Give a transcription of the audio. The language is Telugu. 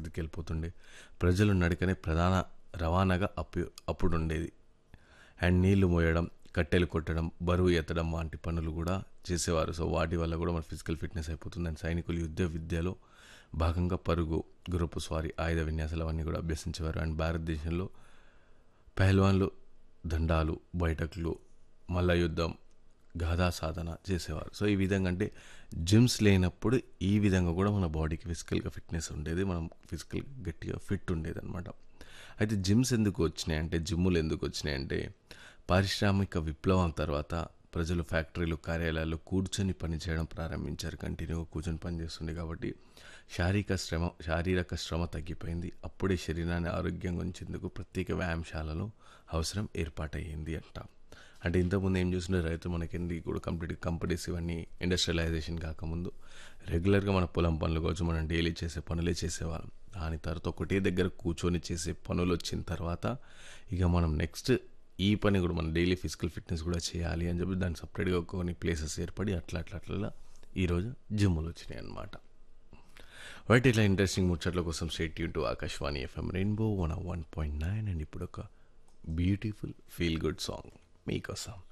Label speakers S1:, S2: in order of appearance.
S1: పరిస్థితికి వెళ్ళిపోతుండే ప్రజలు నడకనే ప్రధాన రవాణాగా అప్పు అప్పుడు ఉండేది అండ్ నీళ్లు మోయడం కట్టెలు కొట్టడం బరువు ఎత్తడం వంటి పనులు కూడా చేసేవారు సో వాటి వల్ల కూడా మన ఫిజికల్ ఫిట్నెస్ అయిపోతుంది అండ్ సైనికులు యుద్ధ విద్యలో భాగంగా పరుగు గుర్రపు స్వారీ ఆయుధ విన్యాసాలు అవన్నీ కూడా అభ్యసించేవారు అండ్ భారతదేశంలో పహల్వాన్లు దండాలు బయటకులు మల్ల యుద్ధం గాథా సాధన చేసేవారు సో ఈ విధంగా అంటే జిమ్స్ లేనప్పుడు ఈ విధంగా కూడా మన బాడీకి ఫిజికల్గా ఫిట్నెస్ ఉండేది మనం ఫిజికల్ గట్టిగా ఫిట్ ఉండేది అనమాట అయితే జిమ్స్ ఎందుకు వచ్చినాయి అంటే జిమ్ములు ఎందుకు వచ్చినాయి అంటే పారిశ్రామిక విప్లవం తర్వాత ప్రజలు ఫ్యాక్టరీలు కార్యాలయాల్లో కూర్చొని పనిచేయడం ప్రారంభించారు కంటిన్యూగా కూర్చొని పనిచేస్తుండే కాబట్టి శారీరక శ్రమ శారీరక శ్రమ తగ్గిపోయింది అప్పుడే శరీరాన్ని ఆరోగ్యంగా ఉంచేందుకు ప్రత్యేక వ్యాయామశాలలో అవసరం ఏర్పాటయ్యింది అంట అంటే ఇంతకుముందు ఏం చూస్తుండే రైతు మనకి కూడా కంప్లీట్ కంపెనీస్ ఇవన్నీ ఇండస్ట్రియలైజేషన్ కాకముందు రెగ్యులర్గా మన పొలం పనులు కావచ్చు మనం డైలీ చేసే పనులే చేసేవాళ్ళం దాని తర్వాత ఒకటే దగ్గర కూర్చొని చేసే పనులు వచ్చిన తర్వాత ఇక మనం నెక్స్ట్ ఈ పని కూడా మన డైలీ ఫిజికల్ ఫిట్నెస్ కూడా చేయాలి అని చెప్పి దానికి సపరేట్గా కొన్ని ప్లేసెస్ ఏర్పడి అట్లా అట్లా అట్లా ఈరోజు జిమ్ములు వచ్చినాయి అనమాట వైట్ ఇట్లా ఇంట్రెస్టింగ్ ముచ్చట్ల కోసం స్టేట్ యూన్ to Akashvani FM rainbow one one point nine and ఇప్పుడు ఒక బ్యూటిఫుల్ ఫీల్ గుడ్ సాంగ్ మీకోసం